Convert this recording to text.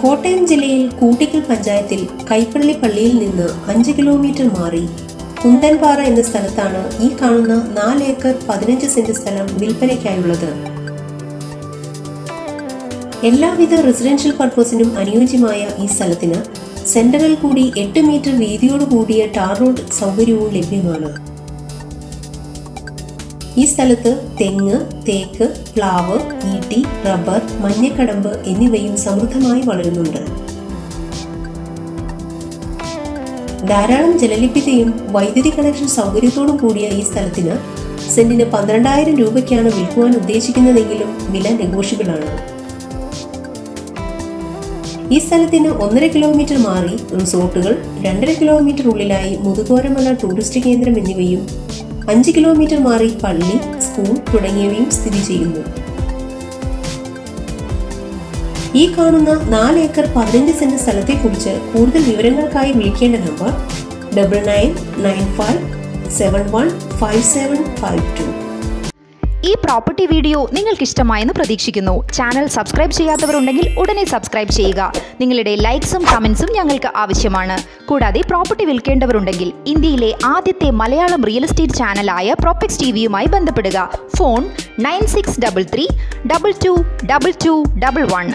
കോട്ടയം ജില്ലയിൽ കൂട്ടിക്കൽ പഞ്ചായത്തിൽ കൈപ്പള്ളി പള്ളിയിൽ നിന്ന് അഞ്ച് കിലോമീറ്റർ മാറി കുന്തൻപാറ എന്ന സ്ഥലത്താണ് ഈ കാണുന്ന നാല് ഏക്കർ പതിനഞ്ച് സെന്റ് സ്ഥലം വിൽപ്പനയ്ക്കായുള്ളത് എല്ലാവിധ റെസിഡൻഷ്യൽ പർപ്പസിനും അനുയോജ്യമായ ഈ സ്ഥലത്തിന് സെന്ററിൽ കൂടി എട്ട് മീറ്റർ വീതിയോട് കൂടിയ ടാർ റോഡ് സൗകര്യവും ലഭ്യമാണ് ഈ സ്ഥലത്ത് തെങ്ങ് തേക്ക് പ്ലാവ് ഈട്ടി റബ്ബർ മഞ്ഞക്കടമ്പ് എന്നിവയും സമൃദ്ധമായി വളരുന്നുണ്ട് ധാരാളം ജലലഭ്യതയും വൈദ്യുതി കണക്ഷൻ സൗകര്യത്തോടും കൂടിയ ഈ സ്ഥലത്തിന് സെന്റിന് പന്ത്രണ്ടായിരം രൂപയ്ക്കാണ് വിൽക്കുവാൻ ഉദ്ദേശിക്കുന്നതെങ്കിലും വില നെഗോഷ്യബിൾ ആണ് ഈ സ്ഥലത്തിന് ഒന്നര കിലോമീറ്റർ മാറി റിസോർട്ടുകൾ രണ്ടര കിലോമീറ്റർ ഉള്ളിലായി മുതുകോരമല ടൂറിസ്റ്റ് കേന്ദ്രം എന്നിവയും അഞ്ച് കിലോമീറ്റർ മാറി പള്ളി സ്കൂൾ തുടങ്ങിയവയും സ്ഥിതി ചെയ്യുന്നു ഈ കാണുന്ന നാല് ഏക്കർ പതിനഞ്ച് സെന്റ് സ്ഥലത്തെക്കുറിച്ച് കൂടുതൽ വിവരങ്ങൾക്കായി വിളിക്കേണ്ട number double nine nine five seven one five seven five two ഈ പ്രോപ്പർട്ടി വീഡിയോ നിങ്ങൾക്ക് ഇഷ്ടമായെന്ന് പ്രതീക്ഷിക്കുന്നു ചാനൽ സബ്സ്ക്രൈബ് ചെയ്യാത്തവരുണ്ടെങ്കിൽ ഉടനെ സബ്സ്ക്രൈബ് ചെയ്യുക നിങ്ങളുടെ ലൈക്സും കമൻസും ഞങ്ങൾക്ക് ആവശ്യമാണ് കൂടാതെ പ്രോപ്പർട്ടി വിൽക്കേണ്ടവരുണ്ടെങ്കിൽ ഇന്ത്യയിലെ ആദ്യത്തെ മലയാളം റിയൽ എസ്റ്റേറ്റ് ചാനലായ പ്രോപ്പക്സ് ടി വിയുമായി ബന്ധപ്പെടുക phone nine six double three double two double two double one